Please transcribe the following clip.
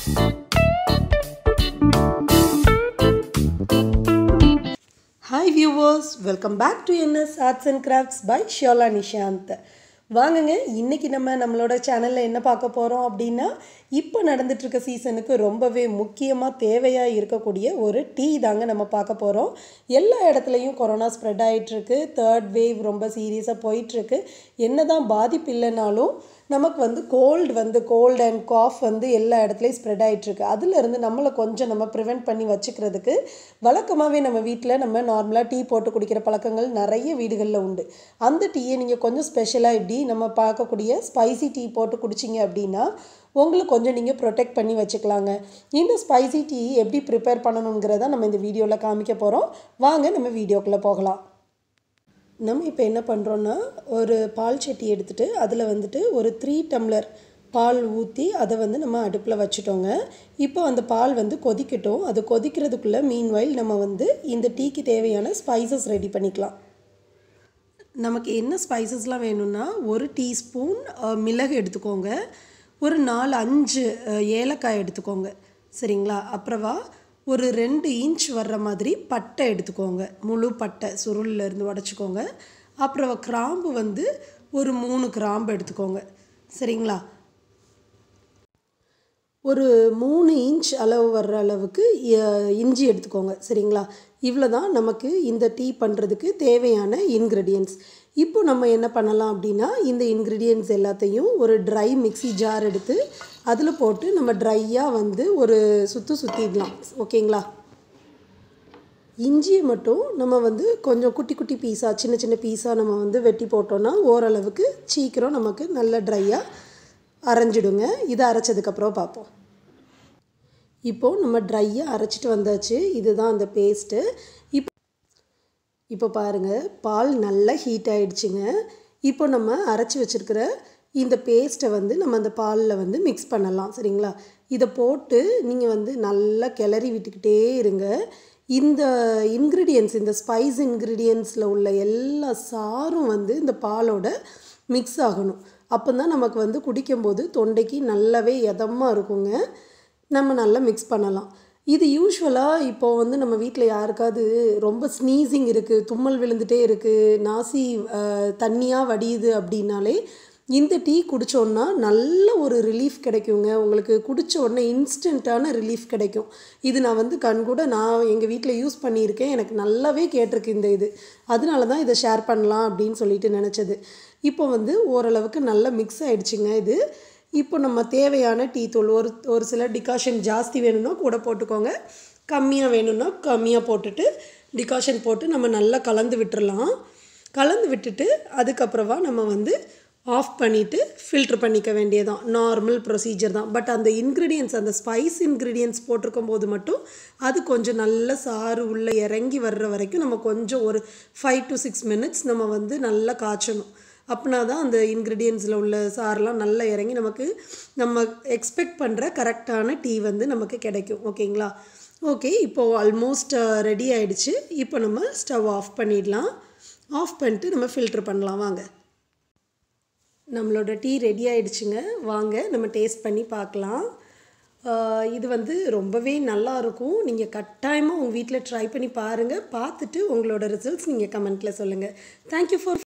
hi viewers welcome back to NS arts and crafts by Shiyola Nishanth வாங்குங்க இன்றைக்கி நம்ம நம்மளோட சேனலில் என்ன பார்க்க போகிறோம் அப்படின்னா இப்போ நடந்துட்டுருக்க சீசனுக்கு ரொம்பவே முக்கியமாக தேவையாக இருக்கக்கூடிய ஒரு டீ தாங்க நம்ம பார்க்க போகிறோம் எல்லா இடத்துலையும் கொரோனா ஸ்ப்ரெட் ஆகிட்டுருக்கு தேர்ட் வேவ் ரொம்ப சீரியஸாக போயிட்டுருக்கு என்ன தான் பாதிப்பு இல்லைனாலும் நமக்கு வந்து கோல்டு வந்து கோல்டு அண்ட் காஃப் வந்து எல்லா இடத்துலையும் ஸ்ப்ரெட் ஆகிட்டுருக்கு அதுலேருந்து நம்மளை கொஞ்சம் நம்ம ப்ரிவெண்ட் பண்ணி வச்சுக்கிறதுக்கு வழக்கமாகவே நம்ம வீட்டில் நம்ம நார்மலாக டீ போட்டு குடிக்கிற பழக்கங்கள் நிறைய வீடுகளில் உண்டு அந்த டீயை நீங்கள் கொஞ்சம் ஸ்பெஷலாக இப்படி நம்ம பார்க்கக்கூடிய ஸ்பைசி டீ போட்டு குடிச்சிங்க அப்படின்னா உங்களை கொஞ்சம் நீங்கள் ப்ரொடெக்ட் பண்ணி வச்சுக்கலாங்க இந்த ஸ்பைசி டீ எப்படி ப்ரிப்பேர் பண்ணணுங்கிறத நம்ம இந்த வீடியோவில் காமிக்க போகிறோம் வாங்க நம்ம வீடியோக்குள்ளே போகலாம் நம்ம இப்போ என்ன பண்ணுறோன்னா ஒரு பால் சட்டி எடுத்துகிட்டு அதில் வந்துட்டு ஒரு த்ரீ டம்ளர் பால் ஊற்றி அதை வந்து நம்ம அடுப்பில் வச்சுட்டோங்க இப்போ அந்த பால் வந்து கொதிக்கட்டும் அது கொதிக்கிறதுக்குள்ளே மீன்வைல் நம்ம வந்து இந்த டீக்கு தேவையான ஸ்பைசஸ் ரெடி பண்ணிக்கலாம் நமக்கு என்ன ஸ்பைசஸ்லாம் வேணும்னா ஒரு டீஸ்பூன் மிளகு எடுத்துக்கோங்க ஒரு நாலு அஞ்சு அஹ், ஏலக்காய் எடுத்துக்கோங்க சரிங்களா அப்புறவா ஒரு ரெண்டு இன்ச் வர்ற மாதிரி பட்டை எடுத்துக்கோங்க முழு பட்டை சுருள்ல இருந்து உடச்சிக்கோங்க அப்புறம் கிராம்பு வந்து ஒரு மூணு கிராம்பு எடுத்துக்கோங்க சரிங்களா ஒரு மூணு இன்ச் அளவு வர்ற அளவுக்கு அஹ், இஞ்சி எடுத்துக்கோங்க சரிங்களா இவ்வளோ தான் நமக்கு இந்த டீ பண்ணுறதுக்கு தேவையான இன்க்ரெடியன்ட்ஸ் இப்போ நம்ம என்ன பண்ணலாம் அப்படின்னா இந்த இன்க்ரீடியன்ட்ஸ் எல்லாத்தையும் ஒரு ட்ரை மிக்ஸி ஜார் எடுத்து அதில் போட்டு நம்ம ட்ரையாக வந்து ஒரு சுற்று சுற்றிடலாம் ஓகேங்களா இஞ்சியை மட்டும் நம்ம வந்து கொஞ்சம் குட்டி குட்டி பீஸாக சின்ன சின்ன பீஸாக நம்ம வந்து வெட்டி போட்டோன்னா ஓரளவுக்கு சீக்கிரம் நமக்கு நல்ல ட்ரையாக அரைஞ்சிடுங்க இதை அரைச்சதுக்கப்புறம் பார்ப்போம் இப்போது நம்ம ட்ரையாக அரைச்சிட்டு வந்தாச்சு இதுதான் அந்த பேஸ்ட்டு இப்போ இப்போ பாருங்கள் பால் நல்லா ஹீட் ஆயிடுச்சுங்க இப்போ நம்ம அரைச்சி வச்சுருக்கிற இந்த பேஸ்ட்டை வந்து நம்ம அந்த பாலில் வந்து மிக்ஸ் பண்ணலாம் சரிங்களா இதை போட்டு நீங்கள் வந்து நல்லா கிளறி விட்டுக்கிட்டே இருங்க இந்த இன்க்ரீடியன்ஸ் இந்த ஸ்பைஸ் இன்க்ரீடியன்ஸில் உள்ள எல்லா சாரும் வந்து இந்த பாலோட மிக்ஸ் ஆகணும் அப்போ தான் நமக்கு வந்து குடிக்கும்போது தொண்டைக்கு நல்லாவே இதமாக இருக்குங்க நம்ம நல்லா மிக்ஸ் பண்ணலாம் இது யூஸ்வலாக இப்போ வந்து நம்ம வீட்டில் யாருக்காவது ரொம்ப ஸ்னீசிங் இருக்குது தும்மல் விழுந்துட்டே இருக்குது நாசி தண்ணியாக வடியுது அப்படின்னாலே இந்த டீ குடித்தோன்னா நல்ல ஒரு ரிலீஃப் கிடைக்குங்க உங்களுக்கு குடித்த உடனே இன்ஸ்டண்ட்டான ரிலீஃப் கிடைக்கும் இது நான் வந்து கண்கூட நான் எங்கள் வீட்டில் யூஸ் பண்ணியிருக்கேன் எனக்கு நல்லாவே கேட்டிருக்கு இந்த இது அதனால தான் இதை ஷேர் பண்ணலாம் அப்படின்னு சொல்லிட்டு நினச்சது இப்போ வந்து ஓரளவுக்கு நல்லா மிக்ஸ் ஆயிடுச்சுங்க இது இப்போ நம்ம தேவையான டீ தூள் ஒரு ஒரு சில டிகாஷன் ஜாஸ்தி வேணும்னா கூட போட்டுக்கோங்க கம்மியாக வேணும்னா கம்மியாக போட்டுட்டு டிகாஷன் போட்டு நம்ம நல்லா கலந்து விட்டுறலாம் கலந்து விட்டுட்டு அதுக்கப்புறமா நம்ம வந்து ஆஃப் பண்ணிவிட்டு ஃபில்ட்ரு பண்ணிக்க வேண்டியதான் நார்மல் ப்ரொசீஜர் தான் பட் அந்த இன்க்ரீடியன்ஸ் அந்த ஸ்பைஸ் இன்க்ரீடியன்ஸ் போட்டிருக்கும் போது மட்டும் அது கொஞ்சம் நல்ல சாறு உள்ளே இறங்கி வர்ற வரைக்கும் நம்ம கொஞ்சம் ஒரு ஃபைவ் டு சிக்ஸ் மினிட்ஸ் நம்ம வந்து நல்லா காய்ச்சணும் அப்படின்னா தான் அந்த இன்க்ரீடியன்ஸில் உள்ள சாரெலாம் நல்லா இறங்கி நமக்கு நம்ம எக்ஸ்பெக்ட் பண்ணுற கரெக்டான டீ வந்து நமக்கு கிடைக்கும் ஓகேங்களா ஓகே இப்போது ஆல்மோஸ்ட் ரெடி ஆயிடுச்சு இப்போ நம்ம ஸ்டவ் ஆஃப் பண்ணிடலாம் ஆஃப் பண்ணிட்டு நம்ம ஃபில்ட்ரு பண்ணலாம் வாங்க நம்மளோட டீ ரெடி ஆயிடுச்சுங்க வாங்க நம்ம டேஸ்ட் பண்ணி பார்க்கலாம் ஆஹ் இது வந்து ரொம்பவே நல்லா இருக்கும் நீங்கள் கட்டாயமாக உங்கள் வீட்டில் ட்ரை பண்ணி பாருங்கள் பார்த்துட்டு உங்களோட ரிசல்ட்ஸ் நீங்கள் கமெண்ட்டில் சொல்லுங்கள் தேங்க்யூ ஃபார்